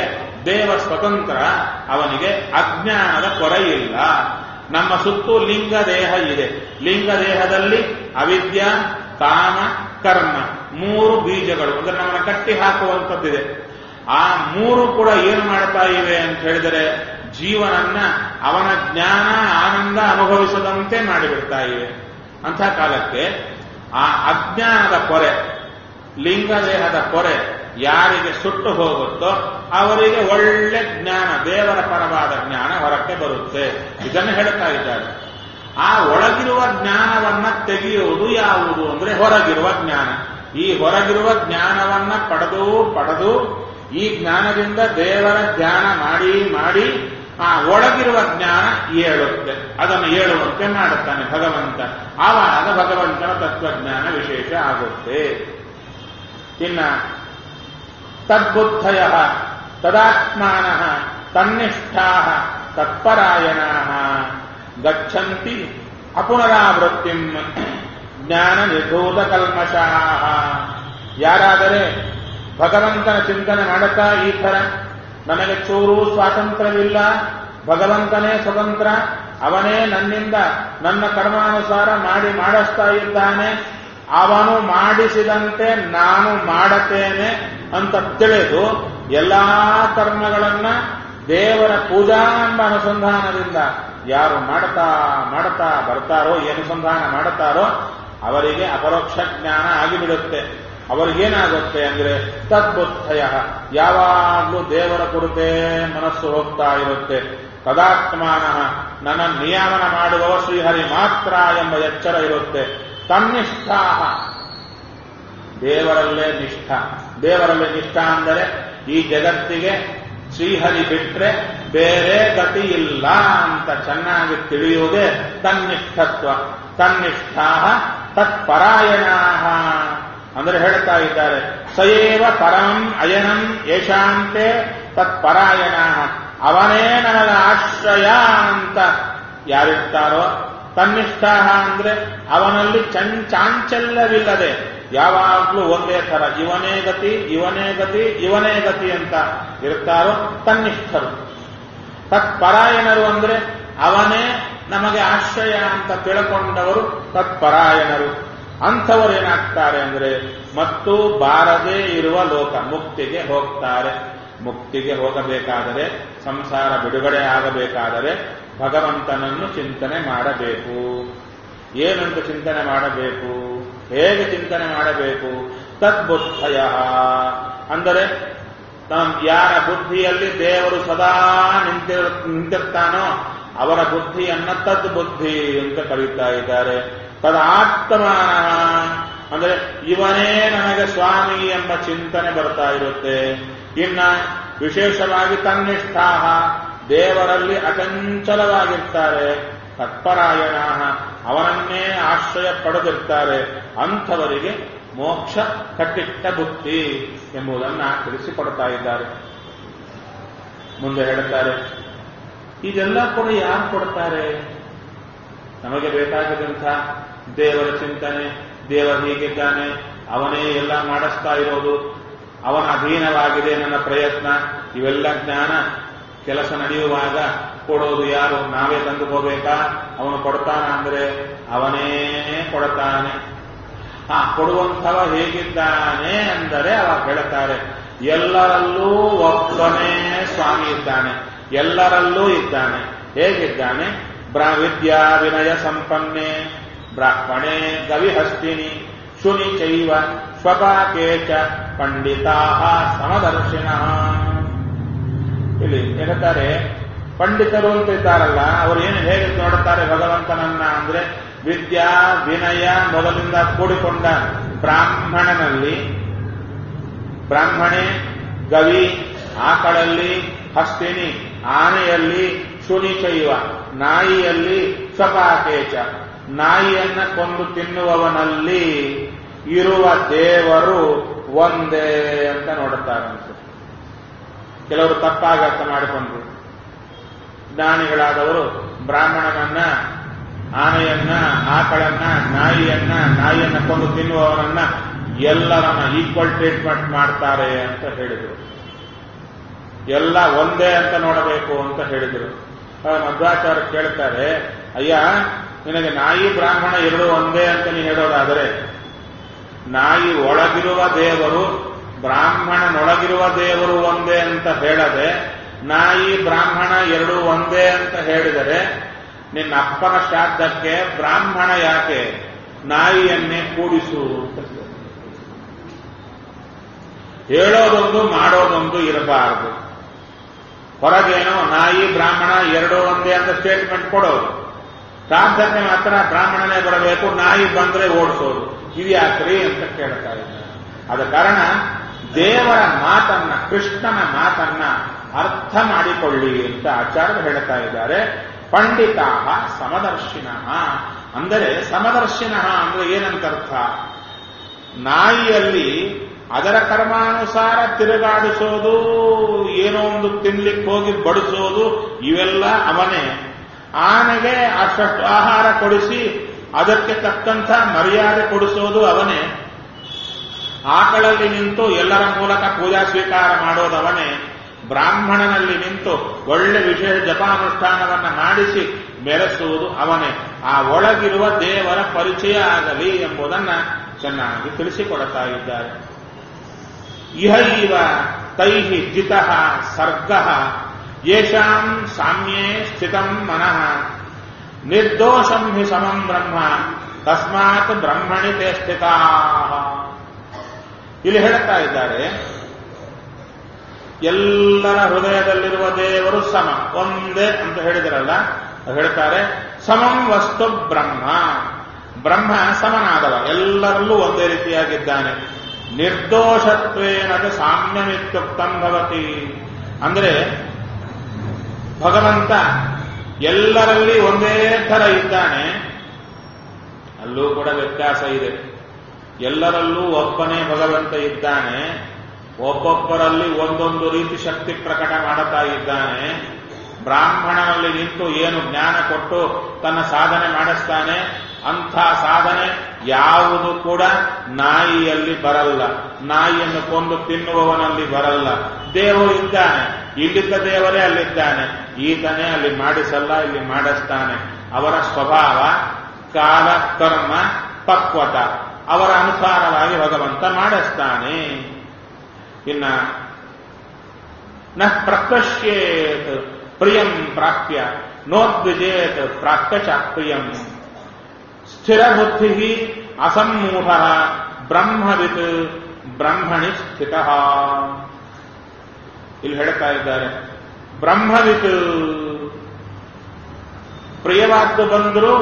ದೇವ ಸ್ವತಂತ್ರ ಅವನಿಗೆ ಅಜ್ಞಾನದ ಕೊರೆಯಿಲ್ಲ ನಮ್ಮ ಸುತ್ತು ಲಿಂಗ ದೇಹ ಇದೆ ಲಿಂಗ ದೇಹದಲ್ಲಿ ಅವಿದ್ಯ ಕಾಮ ಕರ್ಮ ಮೂರು ಬೀಜಗಳು ಅಂದ್ರೆ ನಮ್ಮನ್ನ ಕಟ್ಟಿ ಹಾಕುವಂಥದ್ದಿದೆ ಆ ಮೂರು ಕೂಡ ಏನು ಮಾಡ್ತಾ ಇವೆ ಅಂತ ಹೇಳಿದರೆ ಜೀವನನ್ನ ಅವನ ಜ್ಞಾನ ಆನಂದ ಅನುಭವಿಸದಂತೆ ಮಾಡಿಬಿಡ್ತಾ ಇವೆ ಅಂಥ ಕಾಲಕ್ಕೆ ಆ ಅಜ್ಞಾನದ ಕೊರೆ ಲಿಂಗ ದೇಹದ ಕೊರೆ ಯಾರಿಗೆ ಸುಟ್ಟು ಹೋಗುತ್ತೋ ಅವರಿಗೆ ಒಳ್ಳೆ ಜ್ಞಾನ ದೇವರ ಪರವಾದ ಜ್ಞಾನ ಹೊರಕ್ಕೆ ಬರುತ್ತೆ ಇದನ್ನು ಹೇಳ್ತಾ ಇದ್ದಾರೆ ಆ ಒಳಗಿರುವ ಜ್ಞಾನವನ್ನ ತೆಗೆಯುವುದು ಯಾವುದು ಅಂದ್ರೆ ಹೊರಗಿರುವ ಜ್ಞಾನ ಈ ಹೊರಗಿರುವ ಜ್ಞಾನವನ್ನ ಪಡೆದು ಪಡೆದು ಈ ಜ್ಞಾನದಿಂದ ದೇವರ ಧ್ಯಾನ ಮಾಡಿ ಮಾಡಿ ಆ ಒಳಗಿರುವ ಜ್ಞಾನ ಏಳುತ್ತೆ ಅದನ್ನು ಏಳುವಂತೆ ಮಾಡುತ್ತಾನೆ ಭಗವಂತ ಆವಾಗ ಭಗವಂತನ ತತ್ವಜ್ಞಾನ ವಿಶೇಷ ಆಗುತ್ತೆ ಇನ್ನ ತದ್ಬುದ್ಧಯ ತದಾತ್ಮಾನ ತನ್ನಿಷ್ಠಾ ತತ್ಪರಾಯಣ ಗಚ್ಚಂತಿ ಅಪುನರಾವೃತ್ತಿಂ ಜ್ಞಾನ ನಿರ್ಧೂತ ಕಲ್ಮಷಾ ಯಾರಾದರೆ ಭಗವಂತನ ಚಿಂತನೆ ಮಾಡುತ್ತಾ ಈ ಥರ ನನಗೆ ಚೂರು ಸ್ವಾತಂತ್ರ್ಯವಿಲ್ಲ ಭಗವಂತನೇ ಸ್ವತಂತ್ರ ಅವನೇ ನನ್ನಿಂದ ನನ್ನ ಕರ್ಮಾನುಸಾರ ಮಾಡಿ ಮಾಡಿಸ್ತಾ ಇದ್ದಾನೆ ಅವನು ಮಾಡಿಸಿದಂತೆ ನಾನು ಮಾಡತೇನೆ ಅಂತ ತಿಳಿದು ಎಲ್ಲಾ ಕರ್ಮಗಳನ್ನ ದೇವರ ಪೂಜಾ ಎಂಬ ಅನುಸಂಧಾನದಿಂದ ಯಾರು ಮಾಡ್ತಾ ಮಾಡ್ತಾ ಬರ್ತಾರೋ ಈ ಅನುಸಂಧಾನ ಮಾಡುತ್ತಾರೋ ಅವರಿಗೆ ಅಪರೋಕ್ಷ ಜ್ಞಾನ ಆಗಿಬಿಡುತ್ತೆ ಅವರಿಗೇನಾಗುತ್ತೆ ಅಂದ್ರೆ ತದ್ಬುದ್ಧಯ ಯಾವಾಗಲೂ ದೇವರ ಕುರಿತೇ ಮನಸ್ಸು ಹೋಗ್ತಾ ಇರುತ್ತೆ ತದಾತ್ಮಾನ ನನ್ನ ನಿಯಮನ ಮಾಡುವವ ಶ್ರೀಹರಿ ಮಾತ್ರ ಎಂಬ ಎಚ್ಚರ ಇರುತ್ತೆ ತನ್ನಿಷ್ಠಾ ದೇವರಲ್ಲೇ ನಿಷ್ಠ ದೇವರಲ್ಲೇ ನಿಷ್ಠ ಅಂದರೆ ಈ ಜಗತ್ತಿಗೆ ಶ್ರೀಹರಿ ಬಿಟ್ರೆ ಬೇರೆ ಗತಿ ಇಲ್ಲ ಅಂತ ಚೆನ್ನಾಗಿ ತಿಳಿಯುವುದೇ ತನ್ನಿಷ್ಠತ್ವ ತನ್ನಿಷ್ಠಾ ತತ್ಪರಾಯಣ ಅಂದ್ರೆ ಹೇಳ್ತಾ ಇದ್ದಾರೆ ಸಯೇವ ಪರಂ ಅಯನಂ ಯಶಾಂತೆ ತತ್ಪರಾಯಣ ಅವನೇ ನನಗ ಆಶ್ರಯ ಅಂತ ಯಾರಿರ್ತಾರೋ ತನ್ನಿಷ್ಠ ಅಂದ್ರೆ ಅವನಲ್ಲಿ ಚಾಂಚಲ್ಯವಿಲ್ಲದೆ ಯಾವಾಗ್ಲೂ ಒಂದೇ ತರ ಇವನೇ ಗತಿ ಇವನೇ ಗತಿ ಇವನೇ ಗತಿ ಅಂತ ಇರ್ತಾರೋ ತನ್ನಿಷ್ಠರು ತತ್ಪರಾಯಣರು ಅಂದ್ರೆ ಅವನೇ ನಮಗೆ ಆಶ್ರಯ ಅಂತ ತಿಳ್ಕೊಂಡವರು ತತ್ಪರಾಯಣರು ಅಂಥವರು ಏನಾಗ್ತಾರೆ ಅಂದ್ರೆ ಮತ್ತು ಬಾರದೇ ಇರುವ ಲೋಕ ಮುಕ್ತಿಗೆ ಹೋಗ್ತಾರೆ ಮುಕ್ತಿಗೆ ಹೋಗಬೇಕಾದರೆ ಸಂಸಾರ ಬಿಡುಗಡೆ ಆಗಬೇಕಾದರೆ ಭಗವಂತನನ್ನು ಚಿಂತನೆ ಮಾಡಬೇಕು ಏನಂತ ಚಿಂತನೆ ಮಾಡಬೇಕು ಹೇಗೆ ಚಿಂತನೆ ಮಾಡಬೇಕು ತದ್ಬುದ್ಧಯ ಅಂದರೆ ಯಾರ ಬುದ್ಧಿಯಲ್ಲಿ ದೇವರು ಸದಾ ನಿಂತಿರ್ ನಿಂತಿರ್ತಾನೋ ಅವರ ಬುದ್ಧಿಯನ್ನ ತದ್ಬುದ್ಧಿ ಅಂತ ಕರೀತಾ ಇದ್ದಾರೆ ತದಾತ್ಮಾನ ಅಂದ್ರೆ ಇವನೇ ನನಗೆ ಸ್ವಾಮಿ ಎಂಬ ಚಿಂತನೆ ಬರ್ತಾ ಇರುತ್ತೆ ಇನ್ನ ವಿಶೇಷವಾಗಿ ತನ್ನಿಷ್ಠಾಹ ದೇವರಲ್ಲಿ ಅಚಂಚಲವಾಗಿರ್ತಾರೆ ತತ್ಪರಾಯಣ ಅವನನ್ನೇ ಆಶ್ರಯ ಪಡೆದಿರ್ತಾರೆ ಅಂಥವರಿಗೆ ಮೋಕ್ಷ ಕಟ್ಟಿಟ್ಟ ಬುದ್ಧಿ ಎಂಬುದನ್ನ ತಿಳಿಸಿಕೊಡ್ತಾ ಇದ್ದಾರೆ ಮುಂದೆ ಹೇಳುತ್ತಾರೆ ಇದೆಲ್ಲ ಕೂಡ ಯಾರು ಕೊಡ್ತಾರೆ ನಮಗೆ ಬೇಕಾಗಿದ್ದಂಥ ದೇವರ ಚಿಂತನೆ ದೇವರು ಹೀಗಿದ್ದಾನೆ ಅವನೇ ಎಲ್ಲ ಮಾಡಿಸ್ತಾ ಇರೋದು ಅವನ ಅಧೀನವಾಗಿದೆ ನನ್ನ ಪ್ರಯತ್ನ ಇವೆಲ್ಲ ಜ್ಞಾನ ಕೆಲಸ ನಡೆಯುವಾಗ ಕೊಡೋದು ಯಾರು ನಾವೇ ತಂದುಕೋಬೇಕಾ ಅವನು ಕೊಡ್ತಾನ ಅಂದ್ರೆ ಅವನೇ ಕೊಡ್ತಾನೆ ಆ ಕೊಡುವಂಥವ ಹೇಗಿದ್ದಾನೆ ಅಂದರೆ ಅವಾಗ ಹೇಳ್ತಾರೆ ಎಲ್ಲರಲ್ಲೂ ಒಬ್ಬನೇ ಸ್ವಾಮಿ ಇದ್ದಾನೆ ಎಲ್ಲರಲ್ಲೂ ಇದ್ದಾನೆ ಹೇಗಿದ್ದಾನೆ ವಿದ್ಯಾ ವಿನಯ ಸಂಪನ್ನೆ ಬ್ರಾಹ್ಮಣೆ ಗವಿಹಸ್ತಿನಿ ಶುನಿ ಚೈವ ಸ್ವಪಾಕೆ ಚ ಪಂಡಿತಾ ಸಮದರ್ಶಿನ ಇಲ್ಲಿ ಹೇಳ್ತಾರೆ ಪಂಡಿತರು ಅಂತ ಇದ್ದಾರಲ್ಲ ಅವರು ಏನು ಹೇಗೆ ನೋಡುತ್ತಾರೆ ಭಗವಂತನನ್ನ ಅಂದ್ರೆ ವಿದ್ಯಾ ವಿನಯ ಮೊದಲಿಂದ ಕೂಡಿಕೊಂಡ ಬ್ರಾಹ್ಮಣನಲ್ಲಿ ಬ್ರಾಹ್ಮಣೆ ಗವಿ ಆಕಳಲ್ಲಿ ಹಸ್ತಿನಿ ಆನೆಯಲ್ಲಿ ಶುನಿಚೈವ ನಾಯಿಯಲ್ಲಿ ಸ್ವಪಾಕೇಚ ನಾಯಿಯನ್ನ ಕೊಂದು ತಿನ್ನುವವನಲ್ಲಿ ಇರುವ ದೇವರು ಒಂದೇ ಅಂತ ನೋಡುತ್ತಾರಂತೆ ಕೆಲವರು ತಪ್ಪಾಗಿ ಅರ್ಥ ಮಾಡಿಕೊಂಡ್ರು ಜ್ಞಾನಿಗಳಾದವರು ಬ್ರಾಹ್ಮಣನನ್ನ ಆನೆಯನ್ನ ಆಕಳನ್ನ ನಾಯಿಯನ್ನ ನಾಯಿಯನ್ನ ಕೊಂದು ತಿನ್ನುವವರನ್ನ ಎಲ್ಲರನ್ನ ಈಕ್ವಲ್ ಟ್ರೀಟ್ಮೆಂಟ್ ಮಾಡ್ತಾರೆ ಅಂತ ಹೇಳಿದರು ಎಲ್ಲ ಒಂದೇ ಅಂತ ನೋಡಬೇಕು ಅಂತ ಹೇಳಿದರು ಆಗ ಮಧ್ವಾಚಾರ್ಯ ಕೇಳ್ತಾರೆ ಅಯ್ಯ ನಿನಗೆ ನಾಯಿ ಬ್ರಾಹ್ಮಣ ಎರಡು ಒಂದೇ ಅಂತ ನೀ ಹೇಳೋದಾದರೆ ನಾಯಿ ಒಳಗಿರುವ ದೇವರು ಬ್ರಾಹ್ಮಣನೊಳಗಿರುವ ದೇವರು ಒಂದೇ ಅಂತ ಹೇಳದೆ ನಾಯಿ ಬ್ರಾಹ್ಮಣ ಎರಡು ಒಂದೇ ಅಂತ ಹೇಳಿದರೆ ನಿನ್ನ ಅಪ್ಪನ ಶ್ರಾದ್ದಕ್ಕೆ ಬ್ರಾಹ್ಮಣ ಯಾಕೆ ನಾಯಿಯನ್ನೇ ಕೂಡಿಸು ಅಂತ ಹೇಳಿದ್ರು. ಹೇಳೋದೊಂದು ಮಾಡೋದೊಂದು ಇರಬಾರದು ಹೊರಗೇನೋ ನಾಯಿ ಬ್ರಾಹ್ಮಣ ಎರಡು ಒಂದೇ ಅಂತ ಸ್ಟೇಟ್ಮೆಂಟ್ ಕೊಡೋದು ಶ್ರಾದ್ದಕ್ಕೆ ಮಾತ್ರ ಬ್ರಾಹ್ಮಣನೇ ಬರಬೇಕು ನಾಯಿ ಬಂದ್ರೆ ಓಡಿಸೋದು ಇದು ಯಾಕ್ರಿ ಅಂತ ಕೇಳ್ತಾ ಇದ್ದಾರೆ ಆದ ಕಾರಣ ದೇವರ ಮಾತನ್ನ ಕೃಷ್ಣನ ಮಾತನ್ನ ಅರ್ಥ ಮಾಡಿಕೊಳ್ಳಿ ಅಂತ ಆಚಾರ್ಯರು ಹೇಳ್ತಾ ಇದ್ದಾರೆ ಪಂಡಿತ ಸಮದರ್ಶಿನ ಅಂದರೆ ಸಮದರ್ಶಿನ ಅಂದ್ರೆ ಏನಂತ ಅರ್ಥ ನಾಯಿಯಲ್ಲಿ ಅದರ ಕರ್ಮಾನುಸಾರ ತಿರುಗಾಡಿಸೋದು ಏನೋ ಒಂದು ತಿನ್ಲಿಕ್ಕೆ ಹೋಗಿ ಬಡಿಸೋದು ಇವೆಲ್ಲ ಅವನೇ ಆನೆಗೆ ಅಷ್ಟಷ್ಟು ಆಹಾರ ಕೊಡಿಸಿ ಅದಕ್ಕೆ ತಕ್ಕಂಥ ಮರ್ಯಾದೆ ಕೊಡಿಸೋದು ಅವನೇ ಆಕಳಲ್ಲಿ ನಿಂತು ಎಲ್ಲರ ಮೂಲಕ ಪೂಜಾ ಸ್ವೀಕಾರ ಮಾಡೋದು ಅವನೇ ಬ್ರಾಹ್ಮಣನಲ್ಲಿ ನಿಂತು ಒಳ್ಳೆ ವಿಶೇಷ ಜಪಾನುಷ್ಠಾನವನ್ನ ಮಾಡಿಸಿ ಮೆರೆಸುವುದು ಅವನೇ ಆ ಒಳಗಿರುವ ದೇವರ ಪರಿಚಯ ಆಗಲಿ ಎಂಬುದನ್ನ ಚೆನ್ನಾಗಿ ತಿಳಿಸಿಕೊಡ್ತಾ ಇದ್ದಾರೆ ಇಹೈವ ತೈಹಿ ಜಿತಃ ಸರ್ಗಃ ಯೇಷಾಂ ಸಾಮ್ಯೇ ಸ್ಥಿತಂ ಮನಃ ನಿರ್ದೋಷಂ ಹಿ ಸಮಂ ಬ್ರಹ್ಮ ತಸ್ಮಾತ್ ಬ್ರಹ್ಮಣಿ ತೇ ಸ್ಥಿತಾ ಇಲ್ಲಿ ಹೇಳ್ತಾ ಇದ್ದಾರೆ ಎಲ್ಲರ ಹೃದಯದಲ್ಲಿರುವ ದೇವರು ಸಮ ಒಂದೇ ಅಂತ ಹೇಳಿದರಲ್ಲ ಹೇಳ್ತಾರೆ ಸಮಂ ವಸ್ತು ಬ್ರಹ್ಮ ಬ್ರಹ್ಮ ಸಮನಾದವ ಎಲ್ಲರಲ್ಲೂ ಒಂದೇ ರೀತಿಯಾಗಿದ್ದಾನೆ ನಿರ್ದೋಷತ್ವೇನದ ಸಾಮ್ಯಮಿತ್ಯುಕ್ತಂ ಭವತಿ ಅಂದ್ರೆ ಭಗವಂತ ಎಲ್ಲರಲ್ಲಿ ಒಂದೇ ಥರ ಇದ್ದಾನೆ ಅಲ್ಲೂ ಕೂಡ ವ್ಯತ್ಯಾಸ ಇದೆ ಎಲ್ಲರಲ್ಲೂ ಒಬ್ಬನೇ ಭಗವಂತ ಇದ್ದಾನೆ ಒಬ್ಬೊಬ್ಬರಲ್ಲಿ ಒಂದೊಂದು ರೀತಿ ಶಕ್ತಿ ಪ್ರಕಟ ಮಾಡುತ್ತಾ ಇದ್ದಾನೆ ಬ್ರಾಹ್ಮಣನಲ್ಲಿ ನಿಂತು ಏನು ಜ್ಞಾನ ಕೊಟ್ಟು ತನ್ನ ಸಾಧನೆ ಮಾಡಿಸ್ತಾನೆ ಅಂಥ ಸಾಧನೆ ಯಾವುದು ಕೂಡ ನಾಯಿಯಲ್ಲಿ ಬರಲ್ಲ ನಾಯಿಯನ್ನು ಕೊಂದು ತಿನ್ನುವವನಲ್ಲಿ ಬರಲ್ಲ ದೇವರು ಇದ್ದಾನೆ ಇಲ್ಲಿದ್ದ ದೇವರೇ ಅಲ್ಲಿದ್ದಾನೆ ಈತನೇ ಅಲ್ಲಿ ಮಾಡಿಸಲ್ಲ ಇಲ್ಲಿ ಮಾಡಿಸ್ತಾನೆ ಅವರ ಸ್ವಭಾವ ಕಾಲ ಕರ್ಮ ಪಕ್ವತ ಅವರ ಅನುಸಾರವಾಗಿ ಭಗವಂತ ಮಾಡಿಸ್ತಾನೆ ಇನ್ನ ನ ಪ್ರಕಶ್ಯೇತ್ ಪ್ರಿಯಂ ಪ್ರಾಪ್ಯ ನೋದ್ವಿಜೇತ್ ಪ್ರಾಪ್ಯ ಚ ಪ್ರಿಯಂ ಸ್ಥಿರಬುದ್ಧಿ ಅಸಮ್ಮೂಢ ಬ್ರಹ್ಮವಿತ್ ಬ್ರಹ್ಮಣಿ ಸ್ಥಿತ ಇಲ್ಲಿ ಹೇಳ್ತಾ ಇದ್ದಾರೆ ಬ್ರಹ್ಮವಿತ್ ಪ್ರಿಯವಾದ್ದು ಬಂದರೂ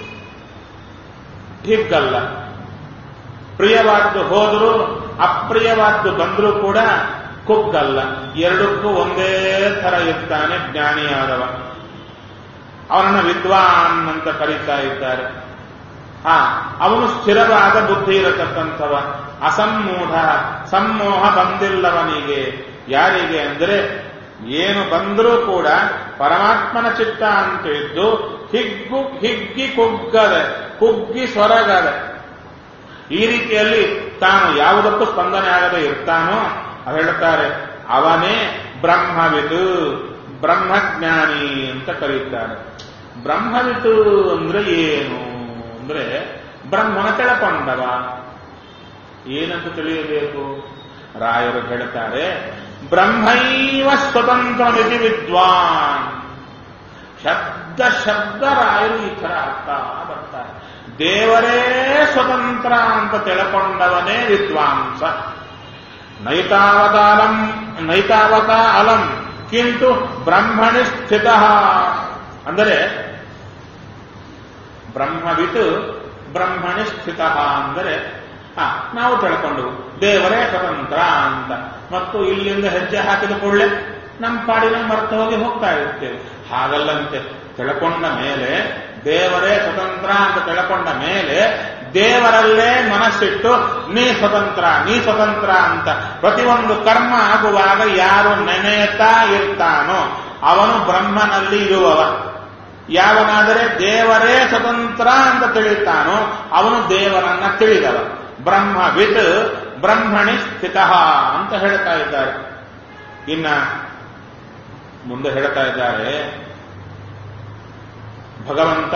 ಹಿಗ್ಗಲ್ಲ ಪ್ರಿಯವಾದ್ದು ಹೋದರೂ ಅಪ್ರಿಯವಾದ್ದು ಬಂದರೂ ಕೂಡ ಕುಗ್ಗಲ್ಲ ಎರಡಕ್ಕೂ ಒಂದೇ ಥರ ಇರ್ತಾನೆ ಜ್ಞಾನಿಯಾದವ ಅವನನ್ನು ವಿದ್ವಾನ್ ಅಂತ ಕರೀತಾ ಇದ್ದಾರೆ ಹಾ ಅವನು ಸ್ಥಿರವಾದ ಬುದ್ಧಿ ಇರತಕ್ಕಂಥವ ಅಸಮ್ಮೂಢ ಸಮ್ಮೋಹ ಬಂದಿಲ್ಲವನಿಗೆ ಯಾರಿಗೆ ಅಂದರೆ ಏನು ಬಂದರೂ ಕೂಡ ಪರಮಾತ್ಮನ ಚಿತ್ತ ಅಂತ ಇದ್ದು ಹಿಗ್ಗು ಹಿಗ್ಗಿ ಕುಗ್ಗದೆ ಕುಗ್ಗಿ ಸೊರಗದೆ ಈ ರೀತಿಯಲ್ಲಿ ತಾನು ಯಾವುದಕ್ಕೂ ಸ್ಪಂದನೆ ಆಗದೆ ಇರ್ತಾನೋ ಹೇಳ್ತಾರೆ ಅವನೇ ಬ್ರಹ್ಮವಿದು ಬ್ರಹ್ಮಜ್ಞಾನಿ ಅಂತ ಕರೀತಾರೆ ಬ್ರಹ್ಮವಿತು ಅಂದ್ರೆ ಏನು ಅಂದ್ರೆ ಬ್ರಹ್ಮನ ತಿಳ್ಕೊಂಡವ ಏನಂತ ತಿಳಿಯಬೇಕು ರಾಯರು ಹೇಳ್ತಾರೆ ಬ್ರಹ್ಮೈವ ಸ್ವತಂತ್ರಮಿತಿ ವಿದ್ವಾನ್ ಶಬ್ದ ಶಬ್ದ ರಾಯರು ಈ ತರ ಅರ್ಥ ಬರ್ತಾರೆ ದೇವರೇ ಸ್ವತಂತ್ರ ಅಂತ ತಿಳ್ಕೊಂಡವನೇ ವಿದ್ವಾಂಸ ನೈತಾವತಾರಂ ನೈತಾವತ ಅಲಂ ಕಿಂತು ಬ್ರಹ್ಮಣಿ ಸ್ಥಿತ ಅಂದರೆ ಬ್ರಹ್ಮವಿತ್ ಬ್ರಹ್ಮಣಿ ಸ್ಥಿತ ಅಂದರೆ ಹಾ ನಾವು ತಿಳ್ಕೊಂಡು ದೇವರೇ ಸ್ವತಂತ್ರ ಅಂತ ಮತ್ತು ಇಲ್ಲಿಂದ ಹೆಜ್ಜೆ ಹಾಕಿದ ಕೂಡಲೇ ನಮ್ಮ ಪಾಡಿನ ಮರೆತು ಹೋಗಿ ಹೋಗ್ತಾ ಇರ್ತೇವೆ ಹಾಗಲ್ಲಂತೆ ತಿಳ್ಕೊಂಡ ಮೇಲೆ ದೇವರೇ ಸ್ವತಂತ್ರ ಅಂತ ತಿಳ್ಕೊಂಡ ಮೇಲೆ ದೇವರಲ್ಲೇ ಮನಸ್ಸಿಟ್ಟು ನೀ ಸ್ವತಂತ್ರ ನೀ ಸ್ವತಂತ್ರ ಅಂತ ಪ್ರತಿಯೊಂದು ಕರ್ಮ ಆಗುವಾಗ ಯಾರು ನೆನೆಯುತ್ತಾ ಇರ್ತಾನೋ ಅವನು ಬ್ರಹ್ಮನಲ್ಲಿ ಇರುವವ ಯಾವನಾದರೆ ದೇವರೇ ಸ್ವತಂತ್ರ ಅಂತ ತಿಳಿತಾನೋ ಅವನು ದೇವರನ್ನ ತಿಳಿದವ ಬ್ರಹ್ಮವಿತ್ ಬ್ರಹ್ಮಣಿ ಸ್ಥಿತ ಅಂತ ಹೇಳ್ತಾ ಇದ್ದಾರೆ ಇನ್ನ ಮುಂದೆ ಹೇಳ್ತಾ ಇದ್ದಾರೆ ಭಗವಂತ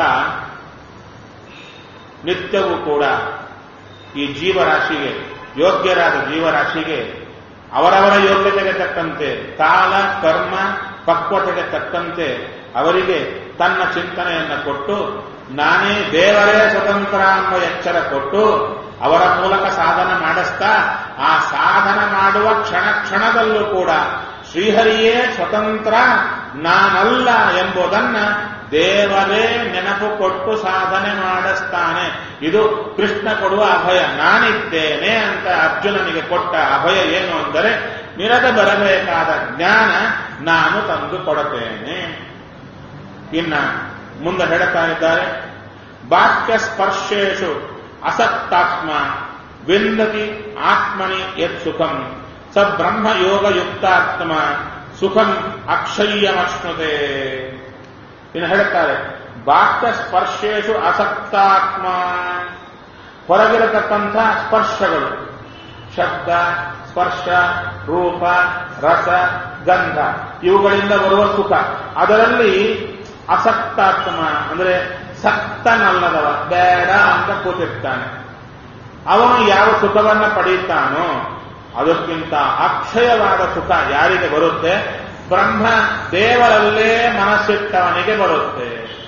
ನಿತ್ಯವೂ ಕೂಡ ಈ ಜೀವರಾಶಿಗೆ ಯೋಗ್ಯರಾದ ಜೀವರಾಶಿಗೆ ಅವರವರ ಯೋಗ್ಯತೆಗೆ ತಕ್ಕಂತೆ ಕಾಲ ಕರ್ಮ ಪಕ್ವತೆಗೆ ತಕ್ಕಂತೆ ಅವರಿಗೆ ತನ್ನ ಚಿಂತನೆಯನ್ನು ಕೊಟ್ಟು ನಾನೇ ದೇವರೇ ಸ್ವತಂತ್ರ ಎಂಬ ಎಚ್ಚರ ಕೊಟ್ಟು ಅವರ ಮೂಲಕ ಸಾಧನ ಮಾಡಿಸ್ತಾ ಆ ಸಾಧನ ಮಾಡುವ ಕ್ಷಣ ಕ್ಷಣದಲ್ಲೂ ಕೂಡ ಶ್ರೀಹರಿಯೇ ಸ್ವತಂತ್ರ ನಾನಲ್ಲ ಎಂಬುದನ್ನ ದೇವರೇ ನೆನಪು ಕೊಟ್ಟು ಸಾಧನೆ ಮಾಡಿಸ್ತಾನೆ ಇದು ಕೃಷ್ಣ ಕೊಡುವ ಅಭಯ ನಾನಿದ್ದೇನೆ ಅಂತ ಅರ್ಜುನನಿಗೆ ಕೊಟ್ಟ ಅಭಯ ಏನು ಅಂದರೆ ನಿರದ ಬರಬೇಕಾದ ಜ್ಞಾನ ನಾನು ತಂದು ಕೊಡುತ್ತೇನೆ ಇನ್ನ ಮುಂದೆ ಹೇಳ್ತಾ ಇದ್ದಾರೆ ಬಾಹ್ಯ ಸ್ಪರ್ಶೇಶು ಅಸಕ್ತಾತ್ಮ ವಿಂದತಿ ಆತ್ಮನಿ ಯತ್ ಸುಖಂ ಸ ಬ್ರಹ್ಮ ಯೋಗ ಯುಕ್ತಾತ್ಮ ಸುಖಂ ಅಕ್ಷಯ್ಯಮಶ್ನುತೆ ಇನ್ನು ಹೇಳುತ್ತಾರೆ ಬಾಹ್ಯ ಸ್ಪರ್ಶೇಶು ಅಸಕ್ತಾತ್ಮ ಹೊರಗಿರತಕ್ಕಂಥ ಸ್ಪರ್ಶಗಳು ಶಬ್ದ ಸ್ಪರ್ಶ ರೂಪ ರಸ ಗಂಧ ಇವುಗಳಿಂದ ಬರುವ ಸುಖ ಅದರಲ್ಲಿ ಅಸಕ್ತಾತ್ಮ ಅಂದ್ರೆ ಸಕ್ತನಲ್ಲದವ ಬೇಡ ಅಂತ ಕೂತಿರ್ತಾನೆ ಅವನು ಯಾವ ಸುಖವನ್ನ ಪಡೆಯುತ್ತಾನೋ ಅದಕ್ಕಿಂತ ಅಕ್ಷಯವಾದ ಸುಖ ಯಾರಿಗೆ ಬರುತ್ತೆ ಬ್ರಹ್ಮ ದೇವರಲ್ಲೇ ಮನಸ್ಸಿಟ್ಟವನಿಗೆ ಬರುತ್ತೆ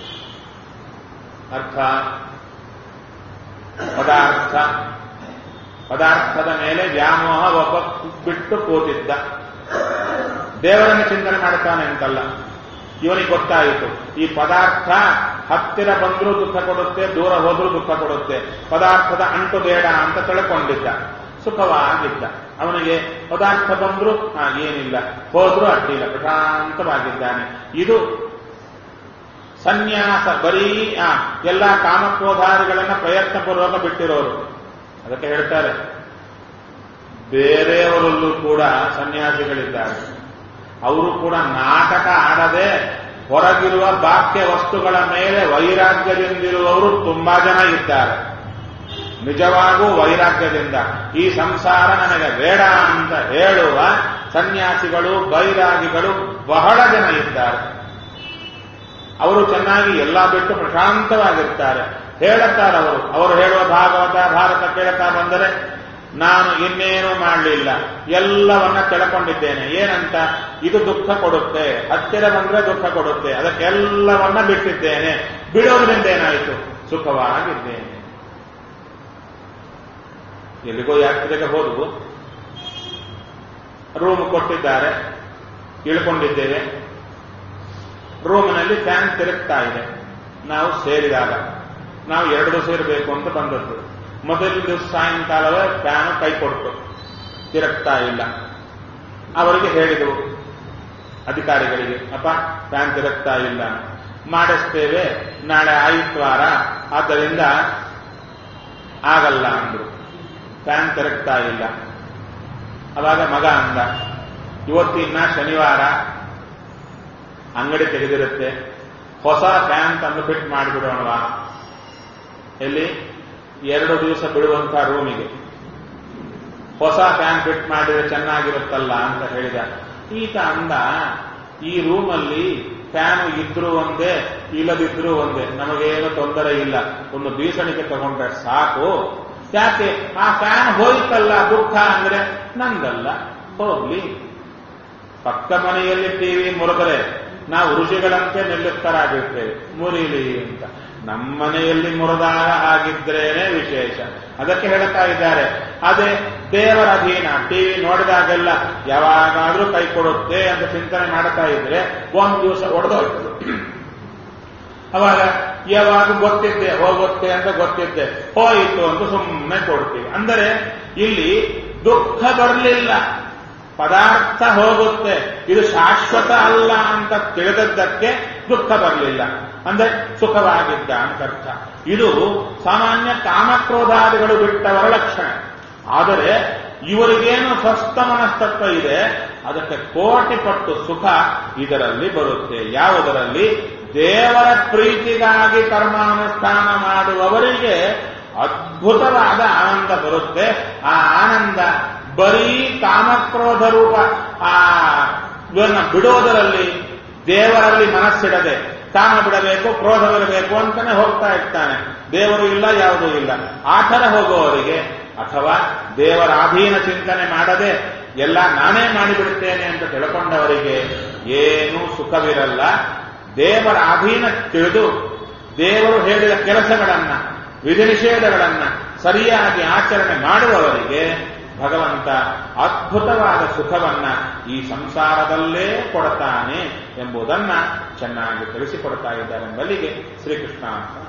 ಅರ್ಥ ಪದಾರ್ಥ ಪದಾರ್ಥದ ಮೇಲೆ ವ್ಯಾಮೋಹ ಒಬ್ಬ ಬಿಟ್ಟು ಕೂತಿದ್ದ ದೇವರನ್ನು ಚಿಂತನೆ ಮಾಡ್ತಾನೆ ಅಂತಲ್ಲ ಇವನಿಗೆ ಗೊತ್ತಾಯಿತು ಈ ಪದಾರ್ಥ ಹತ್ತಿರ ಬಂದರೂ ದುಃಖ ಕೊಡುತ್ತೆ ದೂರ ಹೋದ್ರೂ ದುಃಖ ಕೊಡುತ್ತೆ ಪದಾರ್ಥದ ಅಂಟು ಬೇಡ ಅಂತ ತಿಳ್ಕೊಂಡಿದ್ದ ಸುಖವಾಗಿದ್ದ ಅವನಿಗೆ ಪದಾರ್ಥ ಬಂದ್ರು ಏನಿಲ್ಲ ಹೋದ್ರೂ ಅಡ್ಡಿಲ್ಲ ಪ್ರಶಾಂತವಾಗಿದ್ದಾನೆ ಇದು ಸನ್ಯಾಸ ಬರೀ ಆ, ಎಲ್ಲ ಕಾಮಕ್ರೋಧಾದಿಗಳನ್ನ ಪ್ರಯತ್ನಪೂರ್ವಕ ಬಿಟ್ಟಿರೋರು ಅದಕ್ಕೆ ಹೇಳ್ತಾರೆ ಬೇರೆಯವರಲ್ಲೂ ಕೂಡ ಸನ್ಯಾಸಿಗಳಿದ್ದಾರೆ ಅವರು ಕೂಡ ನಾಟಕ ಆಡದೆ ಹೊರಗಿರುವ ಬಾಹ್ಯ ವಸ್ತುಗಳ ಮೇಲೆ ವೈರಾಗ್ಯದಿಂದಿರುವವರು ತುಂಬಾ ಜನ ಇದ್ದಾರೆ ನಿಜವಾಗೂ ವೈರಾಗ್ಯದಿಂದ ಈ ಸಂಸಾರ ನನಗೆ ಬೇಡ ಅಂತ ಹೇಳುವ ಸನ್ಯಾಸಿಗಳು ಬೈರಾಗಿಗಳು ಬಹಳ ಜನ ಇದ್ದಾರೆ ಅವರು ಚೆನ್ನಾಗಿ ಎಲ್ಲ ಬಿಟ್ಟು ಪ್ರಶಾಂತವಾಗಿರ್ತಾರೆ ಹೇಳುತ್ತಾರೆ ಅವರು ಅವರು ಹೇಳುವ ಭಾಗವತ ಭಾರತ ಕೇಳುತ್ತಾ ಬಂದರೆ ನಾನು ಇನ್ನೇನು ಮಾಡಲಿಲ್ಲ ಎಲ್ಲವನ್ನ ತಿಳ್ಕೊಂಡಿದ್ದೇನೆ ಏನಂತ ಇದು ದುಃಖ ಕೊಡುತ್ತೆ ಹತ್ತಿರ ಬಂದ್ರೆ ದುಃಖ ಕೊಡುತ್ತೆ ಅದಕ್ಕೆಲ್ಲವನ್ನ ಬಿಟ್ಟಿದ್ದೇನೆ ಬಿಡೋದ್ರಿಂದ ಏನಾಯಿತು ಸುಖವಾಗಿದ್ದೇನೆ ಎಲ್ಲಿಗೋ ಯಾತ್ರೆಗೆ ಹೋದವು ರೂಮ್ ಕೊಟ್ಟಿದ್ದಾರೆ ಇಳ್ಕೊಂಡಿದ್ದೇವೆ ರೂಮಿನಲ್ಲಿ ಫ್ಯಾನ್ ತಿರುಗ್ತಾ ಇದೆ ನಾವು ಸೇರಿದಾಗ ನಾವು ಎರಡು ದಿವಸ ಇರಬೇಕು ಅಂತ ಬಂದದ್ದು ಮೊದಲ ದಿವಸ ಸಾಯಂಕಾಲವೇ ಫ್ಯಾನ್ ಕೈ ಕೊಡ್ತು ತಿರುಗ್ತಾ ಇಲ್ಲ ಅವರಿಗೆ ಹೇಳಿದವು ಅಧಿಕಾರಿಗಳಿಗೆ ಅಪ್ಪ ಫ್ಯಾನ್ ತಿರುಗ್ತಾ ಇಲ್ಲ ಮಾಡಿಸ್ತೇವೆ ನಾಳೆ ಆಯಿತ್ವಾರ ಆದ್ದರಿಂದ ಆಗಲ್ಲ ಅಂದ್ರು ಫ್ಯಾನ್ ತಿರುಗ್ತಾ ಇಲ್ಲ ಅವಾಗ ಮಗ ಅಂದ ಇವತ್ತಿನ ಶನಿವಾರ ಅಂಗಡಿ ತೆಗೆದಿರುತ್ತೆ ಹೊಸ ಫ್ಯಾನ್ ತಂದು ಫಿಟ್ ಮಾಡಿಬಿಡೋಣವಾ ಎಲ್ಲಿ ಎರಡು ದಿವಸ ಬಿಡುವಂತಹ ರೂಮಿಗೆ ಹೊಸ ಫ್ಯಾನ್ ಫಿಟ್ ಮಾಡಿದ್ರೆ ಚೆನ್ನಾಗಿರುತ್ತಲ್ಲ ಅಂತ ಹೇಳಿದ ಈತ ಅಂದ ಈ ರೂಮಲ್ಲಿ ಫ್ಯಾನ್ ಇದ್ರೂ ಒಂದೇ ಇಲ್ಲದಿದ್ರೂ ಒಂದೇ ನಮಗೇನು ತೊಂದರೆ ಇಲ್ಲ ಒಂದು ಬೀಸಣಿಗೆ ತಗೊಂಡ್ರೆ ಸಾಕು ಯಾಕೆ ಆ ಫ್ಯಾನ್ ಹೋಯ್ತಲ್ಲ ದುಃಖ ಅಂದ್ರೆ ನಂದಲ್ಲ ಹೋಗ್ಲಿ ಪಕ್ಕ ಮನೆಯಲ್ಲಿ ಟಿವಿ ಮುರುಗರೆ ನಾವು ಋಷಿಗಳಂತೆ ನಿಲ್ಲುತ್ತರಾಗಿರ್ತೇವೆ ಮುರಿಲಿ ಅಂತ ನಮ್ಮ ಮನೆಯಲ್ಲಿ ಮುರಿದಾಗ ಆಗಿದ್ರೇನೆ ವಿಶೇಷ ಅದಕ್ಕೆ ಹೇಳ್ತಾ ಇದ್ದಾರೆ ಅದೇ ದೇವರ ಅಧೀನ ಟಿವಿ ನೋಡಿದಾಗೆಲ್ಲ ಯಾವಾಗಾದ್ರೂ ಕೈ ಕೊಡುತ್ತೆ ಅಂತ ಚಿಂತನೆ ಮಾಡ್ತಾ ಇದ್ರೆ ಒಂದು ದಿವಸ ಒಡೆದೋಯ್ತದೆ ಅವಾಗ ಯಾವಾಗ ಗೊತ್ತಿದ್ದೆ ಹೋಗುತ್ತೆ ಅಂತ ಗೊತ್ತಿದ್ದೆ ಹೋಯಿತು ಅಂತ ಸುಮ್ಮನೆ ಕೊಡ್ತೀವಿ ಅಂದರೆ ಇಲ್ಲಿ ದುಃಖ ಬರಲಿಲ್ಲ ಪದಾರ್ಥ ಹೋಗುತ್ತೆ ಇದು ಶಾಶ್ವತ ಅಲ್ಲ ಅಂತ ತಿಳಿದದ್ದಕ್ಕೆ ದುಃಖ ಬರಲಿಲ್ಲ ಅಂದ್ರೆ ಸುಖವಾಗಿದ್ದ ಅಂತ ಅರ್ಥ ಇದು ಸಾಮಾನ್ಯ ಕಾಮಕ್ರೋಧಾದಿಗಳು ಬಿಟ್ಟವರ ಲಕ್ಷಣ ಆದರೆ ಇವರಿಗೇನು ಸ್ವಸ್ಥ ಮನಸ್ತತ್ವ ಇದೆ ಅದಕ್ಕೆ ಕೋಟಿ ಪಟ್ಟು ಸುಖ ಇದರಲ್ಲಿ ಬರುತ್ತೆ ಯಾವುದರಲ್ಲಿ ದೇವರ ಪ್ರೀತಿಗಾಗಿ ಕರ್ಮಾನುಷ್ಠಾನ ಮಾಡುವವರಿಗೆ ಅದ್ಭುತವಾದ ಆನಂದ ಬರುತ್ತೆ ಆ ಆನಂದ ಬರೀ ಕಾಮಕ್ರೋಧ ರೂಪ ಆ ಇವನ್ನ ಬಿಡೋದರಲ್ಲಿ ದೇವರಲ್ಲಿ ಮನಸ್ಸಿಡದೆ ಕಾಮ ಬಿಡಬೇಕು ಕ್ರೋಧವಿರಬೇಕು ಅಂತಾನೆ ಹೋಗ್ತಾ ಇರ್ತಾನೆ ದೇವರು ಇಲ್ಲ ಯಾವುದೂ ಇಲ್ಲ ಆ ಥರ ಹೋಗುವವರಿಗೆ ಅಥವಾ ದೇವರ ಅಧೀನ ಚಿಂತನೆ ಮಾಡದೆ ಎಲ್ಲ ನಾನೇ ಮಾಡಿಬಿಡುತ್ತೇನೆ ಅಂತ ತಿಳ್ಕೊಂಡವರಿಗೆ ಏನೂ ಸುಖವಿರಲ್ಲ ದೇವರ ಅಧೀನ ತಿಳಿದು ದೇವರು ಹೇಳಿದ ಕೆಲಸಗಳನ್ನ ವಿಧಿ ನಿಷೇಧಗಳನ್ನ ಸರಿಯಾಗಿ ಆಚರಣೆ ಮಾಡುವವರಿಗೆ ಭಗವಂತ ಅದ್ಭುತವಾದ ಸುಖವನ್ನ ಈ ಸಂಸಾರದಲ್ಲೇ ಕೊಡ್ತಾನೆ ಎಂಬುದನ್ನ ಚೆನ್ನಾಗಿ ತಿಳಿಸಿಕೊಡ್ತಾ ಇದ್ದಾರೆ ಎಂಬಲ್ಲಿಗೆ ಶ್ರೀಕೃಷ್ಣ